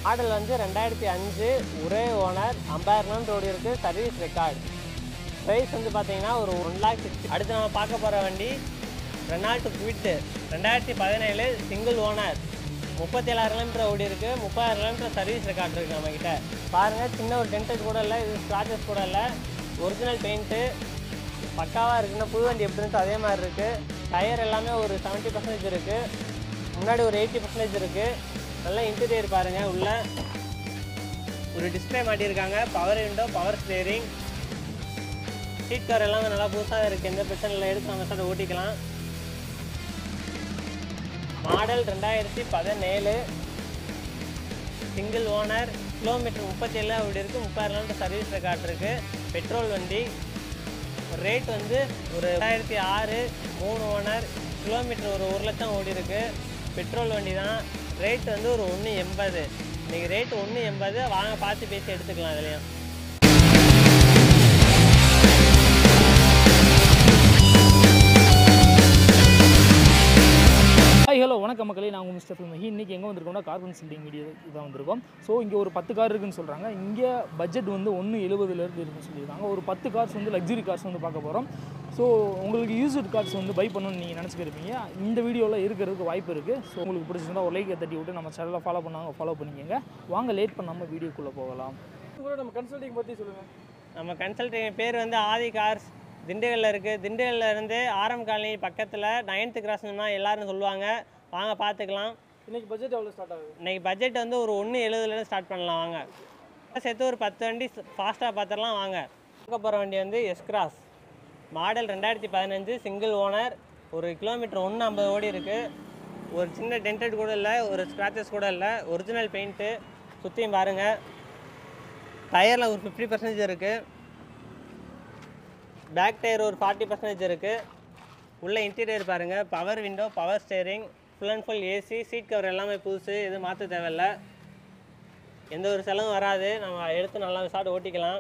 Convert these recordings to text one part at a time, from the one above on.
model வந்து ரெண்டாயிரத்தி அஞ்சு ஒரே ஓனர் ஐம்பதாயிரம் கிலோமீட்டர் ஓடி இருக்குது சர்வீஸ் ரெக்கார்டு ப்ரைஸ் வந்து பார்த்தீங்கன்னா ஒரு ஒன் லேக் சிக்ஸ்டி அடுத்து நம்ம பார்க்க போகிற வண்டி ரெனால்ட் குவிட்டு ரெண்டாயிரத்தி பதினேழு சிங்கிள் ஓனர் முப்பத்தேழாயிரம் கிலோமீட்டர் ஓடி இருக்குது முப்பதாயிரம் கிலோமீட்டர் சர்வீஸ் ரெக்கார்ட் இருக்குது நம்மக்கிட்ட பாருங்கள் சின்ன ஒரு டென்டட் கூட இல்லை இது ஸ்க்ராச்சஸ் கூட இல்லை ஒரிஜினல் பெயிண்ட்டு பக்காவாக இருக்குன்னா புது வண்டி எப்படி இருந்துச்சோ அதே மாதிரி இருக்குது டயர் எல்லாமே ஒரு செவன்ட்டி பர்சன்டேஜ் இருக்குது முன்னாடி ஒரு எயிட்டி பர்சன்டேஜ் இருக்குது நல்லா இன்டீரியர் பாருங்கள் உள்ள ஒரு டிஸ்பிளே மாட்டியிருக்காங்க power window power steering seat cover எல்லாமே நல்லா புதுசாக இருக்குது எந்த பிரச்சனை இல்லை எடுத்து நம்ம சார் ஓட்டிக்கலாம் மாடல் ரெண்டாயிரத்தி பதினேழு சிங்கிள் ஓனர் கிலோமீட்டர் முப்பத்தேழு அப்படி இருக்குது முப்பதாயிரம் கிலோமீட்டர் சர்வீஸ் ரெக்கார்ட் இருக்குது பெட்ரோல் வண்டி ரேட் வந்து ஒரு ரெண்டாயிரத்தி ஆறு மூணு ஓனர் கிலோமீட்டர் ஒரு ஒரு லட்சம் ஓடி இருக்கு பெட்ரோல் வண்டி தான் ரேட் வந்து ஒரு ஒன்று எண்பது இன்றைக்கி ரேட் ஒன்று எண்பது வாங்க பார்த்து பேசி எடுத்துக்கலாம் இதுலேயும் ஹாய் ஹலோ வணக்கம் மக்களே நான் உங்கள் மிஸ்டர் ஃபில்மி இன்றைக்கி எங்கே வந்திருக்கோம்னா கார் கன்சல்டிங் வீடியோ இதான் வந்திருக்கோம் ஸோ இங்கே ஒரு பத்து கார் இருக்குன்னு சொல்கிறாங்க இங்கே பட்ஜெட் வந்து ஒன்று எழுபதுலேருந்து இருக்குன்னு சொல்லியிருக்காங்க ஒரு பத்து கார்ஸ் வந்து லக்ஸுரி கார்ஸ் வந்து பார்க்க போகிறோம் ஸோ உங்களுக்கு யூஸ்டு கார்ஸ் வந்து பை பண்ணணும்னு நீங்கள் நினச்சிக்கிருப்பீங்க இந்த வீடியோவில் இருக்கிறதுக்கு வாய்ப்பு இருக்குது ஸோ உங்களுக்கு பிடிச்சிருந்தா ஒரு லைக்கை தட்டி விட்டு நம்ம சேனலை ஃபாலோ பண்ணாங்க ஃபாலோ பண்ணிக்கோங்க வாங்க லேட் பண்ணாமல் வீடியோக்குள்ளே போகலாம் உங்களோட நம்ம கன்சல்டிங் பற்றி சொல்லுங்கள் நம்ம கன்சல்டிங் பேர் வந்து ஆதி கார்ஸ் திண்டுக்கல்ல இருக்குது திண்டுக்கல்ல இருந்து ஆரம் காலனி பக்கத்தில் நைன்த்து கிராஸ்னா எல்லாரும் சொல்லுவாங்க வாங்க பார்த்துக்கலாம் இன்னைக்கு பட்ஜெட் எவ்வளோ ஸ்டார்ட் ஆகுது இன்னைக்கு பட்ஜெட் வந்து ஒரு ஒன்று எழுபதுலேருந்து ஸ்டார்ட் பண்ணலாம் வாங்க சேர்த்து ஒரு பத்து வண்டி ஃபாஸ்ட்டாக பார்த்துடலாம் வாங்க பார்க்க போகிற வண்டி வந்து எஸ்கிராஸ் மாடல் ரெண்டாயிரத்தி பதினஞ்சு சிங்கிள் ஓனர் ஒரு கிலோமீட்டர் ஒன்று ஐம்பது ஓடி இருக்குது ஒரு சின்ன டென்டட் கூட இல்லை ஒரு ஸ்க்ராச்சஸ் கூட இல்லை ஒரிஜினல் பெயிண்ட்டு சுற்றியும் பாருங்கள் டயரில் ஒரு ஃபிஃப்டி பர்சன்டேஜ் இருக்குது பேக் டயர் ஒரு ஃபார்ட்டி பர்சன்டேஜ் இருக்குது உள்ள இன்டீரியர் பாருங்கள் power window power steering full and full AC seat cover எல்லாமே புதுசு எதுவும் மாற்ற தேவையில்ல எந்த ஒரு செலவும் வராது நம்ம எடுத்து நல்லா விசாட்டு ஓட்டிக்கலாம்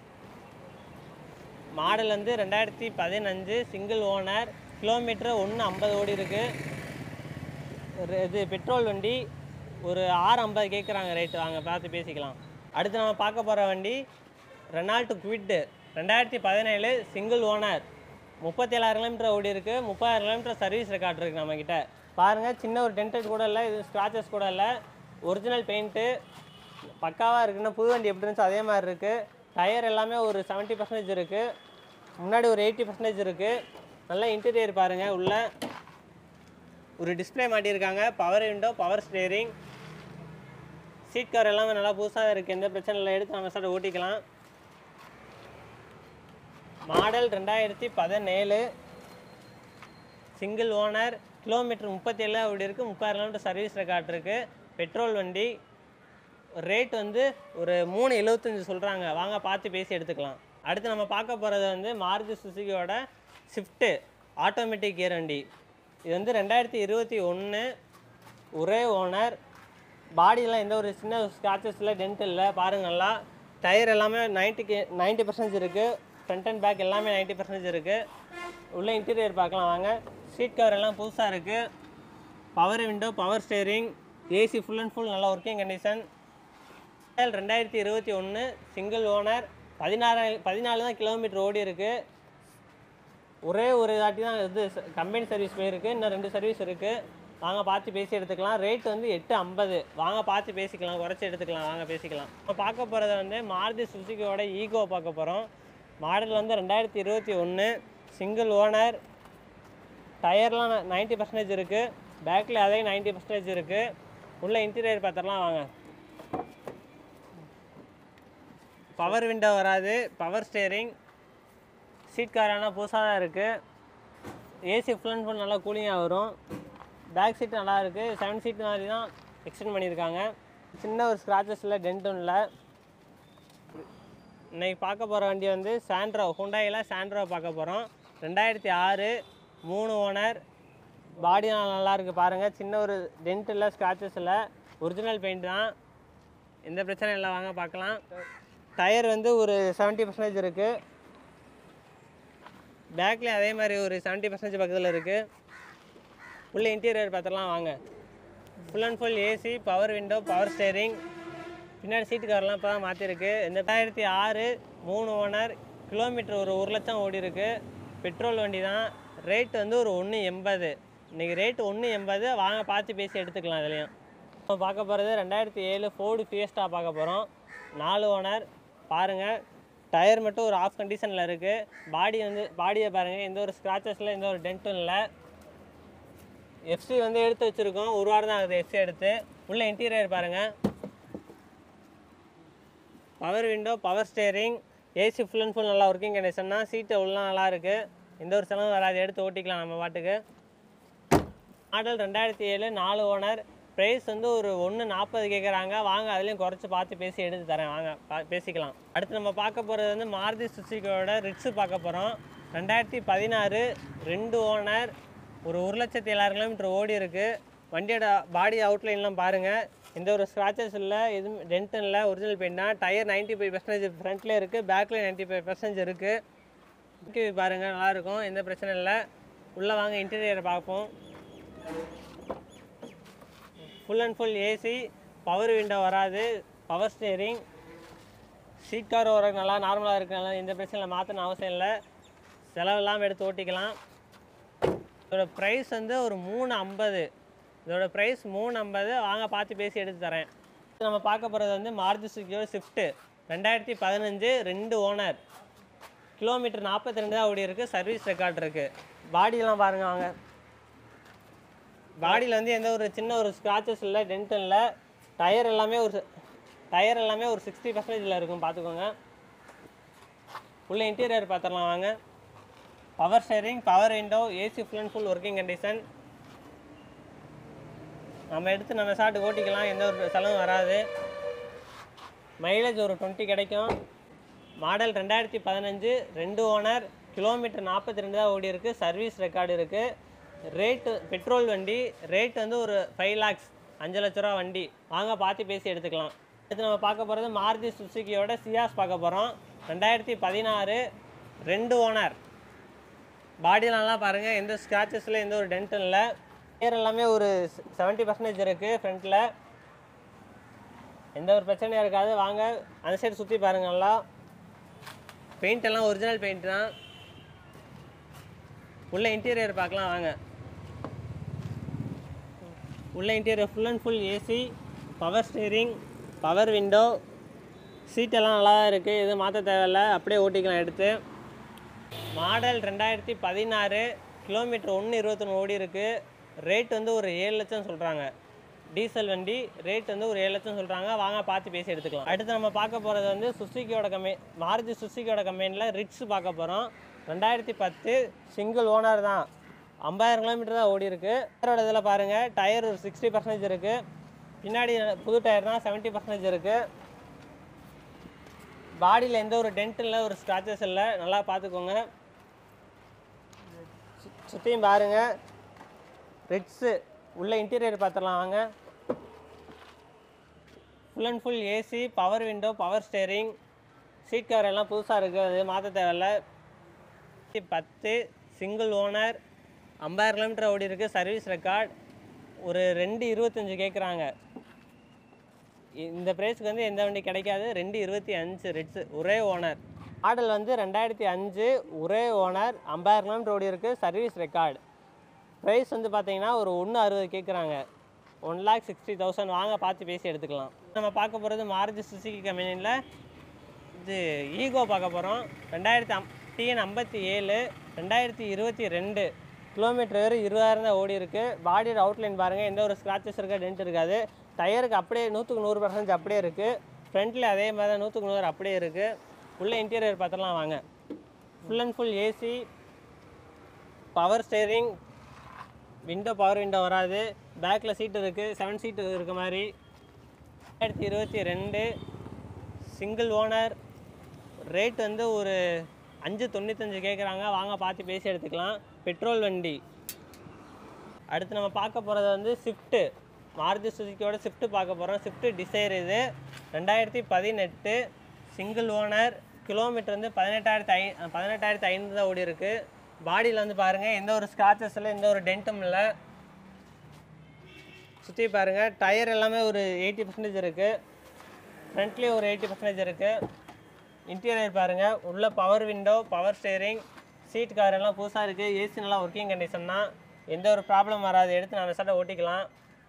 மாடல் வந்து ரெண்டாயிரத்தி பதினஞ்சு சிங்கிள் ஓனர் கிலோமீட்டர் ஒன்று ஐம்பது ஓடி இருக்குது இது பெட்ரோல் வண்டி ஒரு ஆறு ஐம்பது கேட்குறாங்க ரேட்டு வாங்க பார்த்து பேசிக்கலாம் அடுத்து நம்ம பார்க்க போகிற வண்டி ரெனால்ட் குவிட்டு ரெண்டாயிரத்தி பதினேழு சிங்கிள் ஓனர் முப்பத்தேழாயிரம் கிலோமீட்டர் ஓடி இருக்குது முப்பதாயிரம் கிலோமீட்டர் சர்வீஸ் ரெக்கார்ட் இருக்குது நம்மக்கிட்ட பாருங்கள் சின்ன ஒரு டென்டட் கூட இல்லை இது ஸ்க்ராச்சஸ் கூட இல்லை ஒரிஜினல் பெயிண்ட்டு பக்காவாக இருக்குன்னா புது வண்டி எப்படி இருந்துச்சோ அதே மாதிரி இருக்குது டயர் எல்லாமே ஒரு செவன்ட்டி பர்சன்டேஜ் இருக்குது முன்னாடி ஒரு எயிட்டி பர்சன்டேஜ் இருக்குது நல்லா இன்டீரியர் பாருங்கள் உள்ள ஒரு டிஸ்பிளே மாட்டியிருக்காங்க power window power steering seat cover எல்லாமே நல்லா புதுசாக இருக்குது எந்த பிரச்சனை இல்லை எடுத்து நம்ம சார் ஓட்டிக்கலாம் மாடல் ரெண்டாயிரத்தி பதினேழு சிங்கிள் ஓனர் கிலோமீட்டர் முப்பத்தேழு அப்படி இருக்குது முப்பதாயிரம் கிலோமீட்டர் சர்வீஸ் ரெக்கார்ட் இருக்குது பெட்ரோல் வண்டி ரேட் வந்து ஒரு மூணு எழுபத்தஞ்சு சொல்கிறாங்க வாங்க பார்த்து பேசி எடுத்துக்கலாம் அடுத்து நம்ம பார்க்க போகிறது வந்து மாருதி சுசுகியோட ஸ்விஃப்ட்டு ஆட்டோமேட்டிக் கியர் வண்டி இது வந்து ரெண்டாயிரத்தி இருபத்தி ஒன்று ஒரே ஓனர் பாடியெல்லாம் எந்த ஒரு சின்ன ஸ்க்ராச்சஸ் இல்லை டென்ட் இல்லை பாருங்கள்லாம் டயர் எல்லாமே நைன்ட்டிக்கு நைன்ட்டி பர்சன்டேஜ் இருக்குது ஃப்ரண்ட் அண்ட் பேக் எல்லாமே நைன்ட்டி பர்சன்டேஜ் இருக்குது உள்ள இன்டீரியர் பார்க்கலாம் வாங்க சீட் கவர் எல்லாம் புதுசாக இருக்குது power window power steering AC full and full நல்லா ஒர்க்கிங் கண்டிஷன் ரெண்டாயிரத்தி இருபத்தி ஒன்று சிங்கிள் ஓனர் பதினாறு பதினாலு தான் கிலோமீட்டர் ஓடி இருக்குது ஒரே ஒரு தாட்டி தான் இது கம்பெனி சர்வீஸ் போயிருக்கு இன்னும் ரெண்டு சர்வீஸ் இருக்குது வாங்க பார்த்து பேசி எடுத்துக்கலாம் ரேட் வந்து எட்டு ஐம்பது வாங்க பார்த்து பேசிக்கலாம் குறைச்சி எடுத்துக்கலாம் வாங்க பேசிக்கலாம் இப்போ பார்க்க போகிறது வந்து மாருதி சுசுகியோட ஈகோ பார்க்க போகிறோம் மாடல் வந்து ரெண்டாயிரத்தி இருபத்தி ஒன்று சிங்கிள் ஓனர் டயர்லாம் நைன்ட்டி பர்சன்டேஜ் இருக்குது பேக்கில் அதே நைன்ட்டி பர்சன்டேஜ் இருக்குது உள்ள இன்டீரியர் பார்த்துடலாம் வாங்க பவர் விண்டோ வராது பவர் ஸ்டேரிங் சீட் காரானா புதுசாக தான் இருக்குது ஏசி ஃபுல் அண்ட் ஃபுல் நல்லா கூலிங்காக வரும் பேக் சீட் நல்லா இருக்குது செவன் சீட் மாதிரி தான் எக்ஸ்டெண்ட் பண்ணியிருக்காங்க சின்ன ஒரு ஸ்க்ராச்சஸ் இல்லை டென்ட்டும் இல்லை இன்னைக்கு பார்க்க போகிற வண்டி வந்து சாண்ட்ரோ ஹுண்டாயில் சாண்ட்ரோ பார்க்க போகிறோம் ரெண்டாயிரத்தி ஆறு மூணு ஓனர் பாடி நல்லா இருக்குது பாருங்கள் சின்ன ஒரு டென்ட் இல்லை ஸ்க்ராச்சஸ் இல்லை ஒரிஜினல் பெயிண்ட் தான் எந்த பிரச்சனையும் இல்லை வாங்க பார்க்கலாம் டயர் வந்து ஒரு செவன்ட்டி பர்சன்டேஜ் இருக்குது பேக்லேயும் அதே மாதிரி ஒரு செவன்ட்டி பர்சன்டேஜ் பக்கத்தில் இருக்குது உள்ள இன்டீரியர் பார்த்துடலாம் வாங்க full and full AC power window power steering பின்னாடி சீட்டு கவர்லாம் இப்போ தான் மாற்றிருக்கு இந்த ரெண்டாயிரத்தி ஆறு மூணு ஓனர் கிலோமீட்டர் ஒரு ஒரு லட்சம் ஓடி இருக்கு பெட்ரோல் வண்டி தான் ரேட் வந்து ஒரு ஒன்று எண்பது இன்றைக்கி ரேட் ஒன்று எண்பது வாங்க பார்த்து பேசி எடுத்துக்கலாம் இதுலேயும் இப்போ பார்க்க போகிறது ரெண்டாயிரத்தி ஏழு ஃபோர்டு ஃபியஸ்டா பார்க்க போகிறோம் நாலு ஓனர் பாருங்கள் டயர் மட்டும் ஒரு ஆஃப் கண்டிஷனில் இருக்குது பாடி வந்து பாடியை பாருங்கள் எந்த ஒரு ஸ்க்ராச்சஸில் எந்த ஒரு டென்ட்டும் இல்லை எஃப்சி வந்து எடுத்து வச்சுருக்கோம் ஒரு வாரம் தான் ஆகுது எஃப்சி எடுத்து உள்ள இன்டீரியர் பாருங்கள் power window power steering AC full and full நல்லா ஒர்க்கிங் கண்டிஷன் தான் சீட்டு உள்ள நல்லா இருக்குது எந்த ஒரு செலவும் வராது எடுத்து ஓட்டிக்கலாம் நம்ம பாட்டுக்கு மாடல் ரெண்டாயிரத்தி ஏழு நாலு ஓனர் ப்ரைஸ் வந்து ஒரு ஒன்று நாற்பது கேட்குறாங்க வாங்க அதுலேயும் குறைச்சி பார்த்து பேசி எடுத்து தரேன் வாங்க பா- பேசிக்கலாம் அடுத்து நம்ம பார்க்க போகிறது வந்து மாருதி சுசுக்கியோட ரிட்ஸு பார்க்க போகிறோம் ரெண்டாயிரத்தி பதினாறு ரெண்டு ஓனர் ஒரு ஒரு லட்சத்தி ஏழாயிரம் கிலோமீட்டர் ஓடி இருக்குது வண்டியோட பாடி அவுட்லைன்லாம் பாருங்கள் எந்த ஒரு ஸ்க்ராச்சஸ் இல்லை எதுவும் டென்ட்டும் இல்லை ஒரிஜினல் பெயிண்ட் தான் டயர் நைன்ட்டி ஃபைவ் பர்சன்டேஜ் ஃப்ரண்ட்லேயே இருக்குது பேக்கில் நைன்ட்டி ஃபைவ் பர்சன்டேஜ் இருக்குது பாருங்கள் நல்லாயிருக்கும் எந்த பிரச்சனை இல்லை உள்ளே வாங்க இன்டீரியரை பார்ப்போம் full and full AC power window வராது பவர் ஸ்டேரிங் சீட் கவர் வர நல்லா நார்மலாக இருக்கனால எந்த பிரச்சனையும் மாற்றணும் அவசியம் இல்லை செலவு இல்லாமல் எடுத்து ஓட்டிக்கலாம் இதோட ப்ரைஸ் வந்து ஒரு மூணு ஐம்பது இதோட ப்ரைஸ் மூணு ஐம்பது வாங்க பார்த்து பேசி எடுத்து தரேன் நம்ம பார்க்க போகிறது வந்து மாருதி சுக்கியோட ஸ்விஃப்ட்டு ரெண்டாயிரத்தி பதினஞ்சு ரெண்டு ஓனர் கிலோமீட்டர் நாற்பத்தி ரெண்டு தான் ஓடி இருக்குது சர்வீஸ் ரெக்கார்ட் இருக்குது பாடியெல்லாம் பாருங்கள் வாங்க பாடியில் வந்து எந்த ஒரு சின்ன ஒரு ஸ்க்ராச்சஸ் இல்லை டென்ட்டும் இல்லை டயர் எல்லாமே ஒரு டயர் எல்லாமே ஒரு சிக்ஸ்டி பர்சன்டேஜில் இருக்கும் பார்த்துக்கோங்க உள்ள இன்டீரியர் பார்த்துடலாம் வாங்க power steering power window AC full and full working condition நம்ம எடுத்து நம்ம சாட்டு ஓட்டிக்கலாம் எந்த ஒரு செலவும் வராது மைலேஜ் ஒரு டுவெண்ட்டி கிடைக்கும் மாடல் ரெண்டாயிரத்தி பதினஞ்சு ரெண்டு ஓனர் கிலோமீட்டர் நாற்பத்தி ரெண்டு தான் ஓடி இருக்குது சர்வீஸ் ரெக்கார்டு இருக்குது ரேட்டு பெட்ரோல் வண்டி ரேட் வந்து ஒரு ஃபைவ் லேக்ஸ் அஞ்சு லட்ச ரூபா வண்டி வாங்க பார்த்து பேசி எடுத்துக்கலாம் அடுத்து நம்ம பார்க்க போகிறது மாருதி சுசுக்கியோட சியாஸ் பார்க்க போகிறோம் ரெண்டாயிரத்தி பதினாறு ரெண்டு ஓனர் பாடியிலலாம் பாருங்கள் எந்த ஸ்க்ராச்சஸில் எந்த ஒரு டென்ட்டும் இல்லை ஏர் எல்லாமே ஒரு செவன்ட்டி பர்சன்டேஜ் இருக்குது ஃப்ரண்ட்டில் எந்த ஒரு பிரச்சனையும் இருக்காது வாங்க அந்த சைடு சுற்றி பாருங்க நல்லா பெயிண்ட் எல்லாம் ஒரிஜினல் பெயிண்ட் தான் உள்ள இன்டீரியர் பார்க்கலாம் வாங்க உள்ள interior full and full AC power steering power window சீட்டெல்லாம் நல்லா தான் இருக்குது எதுவும் மாற்ற தேவையில்ல அப்படியே ஓட்டிக்கலாம் எடுத்து மாடல் ரெண்டாயிரத்தி பதினாறு கிலோமீட்டர் ஒன்று இருபத்தொன்று ஓடி இருக்குது ரேட் வந்து ஒரு ஏழு லட்சம் சொல்கிறாங்க டீசல் வண்டி ரேட் வந்து ஒரு ஏழு லட்சம் சொல்கிறாங்க வாங்க பார்த்து பேசி எடுத்துக்கலாம் அடுத்து நம்ம பார்க்க போகிறது வந்து சுசுக்கியோட கம்பெனி மாருதி சுசுக்கியோட கம்பெனியில் ரிட்ஸ் பார்க்க போகிறோம் ரெண்டாயிரத்தி பத்து சிங்கிள் ஓனர் தான் ஐம்பதாயிரம் கிலோமீட்டர் தான் ஓடி இருக்கு டயரோட இதில் பாருங்கள் டயர் ஒரு சிக்ஸ்டி பர்சன்டேஜ் இருக்குது பின்னாடி புது டயர் தான் செவன்ட்டி பர்சன்டேஜ் இருக்குது பாடியில் எந்த ஒரு டென்ட் இல்லை ஒரு ஸ்க்ராச்சஸ் இல்லை நல்லா பார்த்துக்கோங்க சு- சுற்றியும் பாருங்க ரிட்ஸு உள்ள இன்டீரியர் பார்த்துடலாம் வாங்க full and full AC power window power steering seat cover எல்லாம் புதுசாக இருக்குது அது மாற்ற தேவையில்ல பத்து சிங்கிள் ஓனர் ஐம்பதாயிரம் கிலோமீட்டர் ஓடி இருக்குது சர்வீஸ் ரெக்கார்ட் ஒரு ரெண்டு இருபத்தஞ்சு கேட்குறாங்க இந்த ப்ரைஸ்க்கு வந்து எந்த வண்டி கிடைக்காது ரெண்டு இருபத்தி அஞ்சு ரெட்ஸு ஒரே ஓனர் மாடல் வந்து ரெண்டாயிரத்தி அஞ்சு ஒரே ஓனர் ஐம்பதாயிரம் கிலோமீட்டர் ஓடி இருக்குது சர்வீஸ் ரெக்கார்டு ப்ரைஸ் வந்து பார்த்தீங்கன்னா ஒரு ஒன்று அறுபது கேட்குறாங்க ஒன் லேக் சிக்ஸ்டி தௌசண்ட் வாங்க பார்த்து பேசி எடுத்துக்கலாம் நம்ம பார்க்க போகிறது மாருதி சுசுகி கம்பெனியில் இது ஈகோ பார்க்க போகிறோம் ரெண்டாயிரத்தி அம் டிஎன் ஐம்பத்தி ஏழு ரெண்டாயிரத்தி இருபத்தி ரெண்டு கிலோமீட்டர் வெறும் இருபதாயிரம் தான் ஓடி இருக்கு பாடியோட அவுட்லைன் பாருங்கள் எந்த ஒரு ஸ்க்ராச்சஸ் இருக்கா டென்ட் இருக்காது டயருக்கு அப்படியே நூற்றுக்கு நூறு பர்சன்ட் அப்படியே இருக்குது ஃப்ரண்ட்டில் அதே மாதிரி தான் நூற்றுக்கு நூறு அப்படியே இருக்குது உள்ள இன்டீரியர் பார்த்துலாம் வாங்க full and full AC power steering window power window வராது பேக்கில் சீட் இருக்குது செவன் சீட்டு இருக்க மாதிரி ரெண்டாயிரத்தி இருபத்தி ரெண்டு சிங்கிள் ஓனர் ரேட் வந்து ஒரு அஞ்சு தொண்ணூத்தஞ்சு கேட்குறாங்க வாங்க பார்த்து பேசி எடுத்துக்கலாம் பெட்ரோல் வண்டி அடுத்து நம்ம பார்க்க போகிறது வந்து ஸ்விஃப்ட்டு மாருதி சுசுக்கியோட ஸ்விஃப்ட் பார்க்க போகிறோம் ஸ்விஃப்ட் டிசைர் இது ரெண்டாயிரத்தி பதினெட்டு சிங்கிள் ஓனர் கிலோமீட்டர் வந்து பதினெட்டாயிரத்தி ஐ பதினெட்டாயிரத்தி ஐநூறு தான் ஓடி இருக்கு பாடியில் வந்து பாருங்கள் எந்த ஒரு ஸ்க்ராச்சஸ் இல்லை எந்த ஒரு டென்ட்டும் இல்லை சுற்றி பாருங்கள் டயர் எல்லாமே ஒரு எயிட்டி பர்சன்டேஜ் இருக்குது ஃப்ரண்ட்லேயும் ஒரு எயிட்டி பர்சன்டேஜ் இருக்குது இன்டீரியர் பாருங்கள் உள்ள power window power steering seat car எல்லாம் புதுசாக இருக்குது ஏசி நல்லா ஒர்க்கிங் கண்டிஷன் தான் எந்த ஒரு ப்ராப்ளம் வராது எடுத்து நம்ம சட்டை ஓட்டிக்கலாம்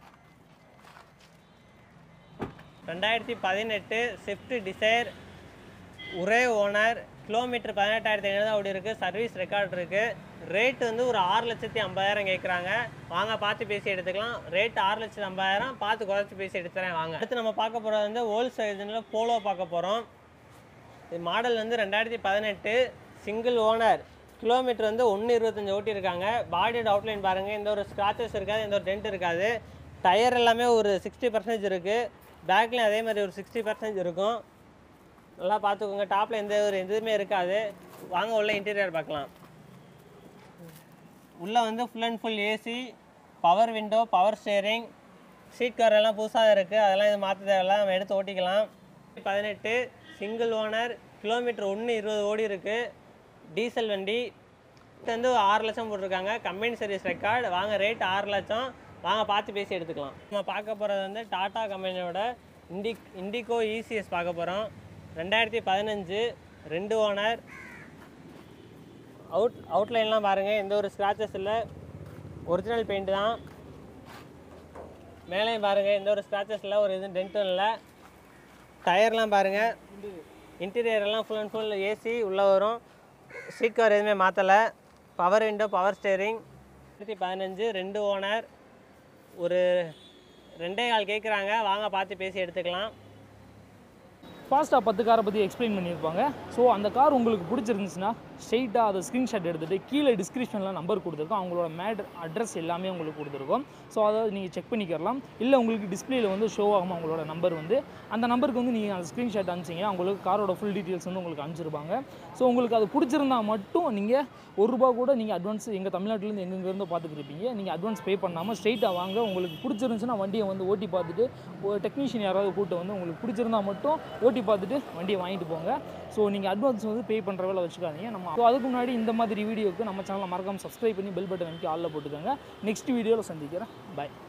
ரெண்டாயிரத்தி பதினெட்டு ஸ்விஃப்ட் டிசைர் ஒரே ஓனர் கிலோமீட்டர் பதினெட்டாயிரத்தி ஐநூறு அப்படி இருக்குது சர்வீஸ் ரெக்கார்ட் இருக்குது ரேட் வந்து ஒரு ஆறு லட்சத்தி ஐம்பதாயிரம் கேட்குறாங்க வாங்க பார்த்து பேசி எடுத்துக்கலாம் ரேட் ஆறு லட்சத்தி ஐம்பதாயிரம் பார்த்து குறைச்சி பேசி எடுத்துறேன் வாங்க அடுத்து நம்ம பார்க்க போகிறது வந்து ஹோல்ஸ் இதில் போலோ பார்க்க போகிறோம் இது மாடல் வந்து ரெண்டாயிரத்தி பதினெட்டு சிங்கிள் ஓனர் கிலோமீட்டர் வந்து ஒன்று இருபத்தஞ்சு ஓட்டியிருக்காங்க பாடியோட அவுட்லைன் பாருங்கள் எந்த ஒரு ஸ்க்ராச்சஸ் இருக்காது எந்த ஒரு டென்ட் இருக்காது டயர் எல்லாமே ஒரு சிக்ஸ்டி பர்சன்டேஜ் இருக்குது பேக்லேயும் அதே மாதிரி ஒரு சிக்ஸ்டி பர்சன்டேஜ் இருக்கும் நல்லா பார்த்துக்கோங்க டாப்பில் எந்த ஒரு எதுவுமே இருக்காது வாங்க உள்ள இன்டீரியர் பார்க்கலாம் உள்ளே வந்து full and full AC power window power steering seat cover எல்லாம் புதுசாக இருக்குது அதெல்லாம் இது மாற்ற தேவையில்ல நம்ம எடுத்து ஓட்டிக்கலாம் பதினெட்டு சிங்கிள் ஓனர் கிலோமீட்டர் ஒன்று இருபது ஓடி இருக்குது டீசல் வண்டி இது வந்து ஆறு லட்சம் போட்டிருக்காங்க கம்பெனி சர்வீஸ் ரெக்கார்டு வாங்க ரேட் ஆறு லட்சம் வாங்க பார்த்து பேசி எடுத்துக்கலாம் நம்ம பார்க்க போகிறது வந்து டாடா கம்பெனியோட இண்டி இண்டிகோ இசிஎஸ் பார்க்க போகிறோம் ரெண்டாயிரத்தி பதினஞ்சு ரெண்டு ஓனர் அவுட் அவுட்லைன்லாம் பாருங்கள் எந்த ஒரு ஸ்க்ராச்சஸ் இல்லை ஒரிஜினல் பெயிண்ட் தான் மேலேயும் பாருங்கள் எந்த ஒரு ஸ்க்ராச்சஸ் இல்லை ஒரு இது டென்ட்டும் இல்லை டயர்லாம் பாருங்கள் இன்டீரியர் எல்லாம் ஃபுல் அண்ட் ஃபுல் ஏசி உள்ளே வரும் சீட் கவர் எதுவுமே மாற்றலை பவர் விண்டோ பவர் ஸ்டேரிங் ரெண்டாயிரத்தி பதினஞ்சு ரெண்டு ஓனர் ஒரு ரெண்டே கால் கேட்குறாங்க வாங்க பார்த்து பேசி எடுத்துக்கலாம் ஃபாஸ்ட்டாக பத்து காரை பற்றி எக்ஸ்பிளைன் பண்ணியிருப்பாங்க ஸோ அந்த கார் உங்களுக்கு பிடிச்சிருந்துச்சுன்னா ஸ்ட்ரெயிட்டாக அதை ஸ்க்ரீன்ஷாட் எடுத்துகிட்டு கீழே டிஸ்கிரிப்ஷனில் நம்பர் கொடுத்துருக்கோம் அவங்களோட மேட் அட்ரஸ் எல்லாமே உங்களுக்கு கொடுத்துருக்கோம் ஸோ அதை நீங்கள் செக் பண்ணிக்கிறலாம் இல்லை உங்களுக்கு டிஸ்பிளேல வந்து ஷோ ஆகும் அவங்களோட நம்பர் வந்து அந்த நம்பருக்கு வந்து நீங்கள் அந்த ஸ்க்ரீன்ஷாட் அனுப்பிச்சிங்கன்னா உங்களுக்கு காரோட ஃபுல் டீட்டெயில்ஸ் வந்து உங்களுக்கு அனுப்பிச்சிருப்பாங்க ஸோ உங்களுக்கு அது பிடிச்சிருந்தா மட்டும் நீங்கள் ஒரு ரூபா கூட நீங்கள் அட்வான்ஸ் எங்கள் தமிழ்நாட்டிலேருந்து எங்கெங்கேருந்து பார்த்துட்டு இருப்பீங்க நீங்கள் அட்வான்ஸ் பே பண்ணாமல் ஸ்ட்ரெயிட்டாக வாங்க உங்களுக்கு பிடிச்சிருந்துச்சுன்னா வண்டியை வந்து ஓட்டி பார்த்துட்டு ஒரு டெக்னீஷியன் யாராவது கூட்டு வந்து உங்களுக்கு பிடிச்சிருந்தா மட்டும் ஓட்டி பார்த்துட்டு வண்டியை வாங்கிட்டு போங்க ஸோ நீங்கள் அட்வான்ஸ் வந்து பே பண்ணுற வேலை வச்சுக்காதீங்க நம்ம ஸோ அதுக்கு முன்னாடி இந்த மாதிரி வீடியோக்கு நம்ம சேனலை மறக்காமல் சப்ஸ்கிரைப் பண்ணி பெல் பட்டன் அமைக்கி ஆளில் போட்டுக்கோங்க நெக்ஸ்ட் வீடியோவில் சந்திக்கிறேன் பாய்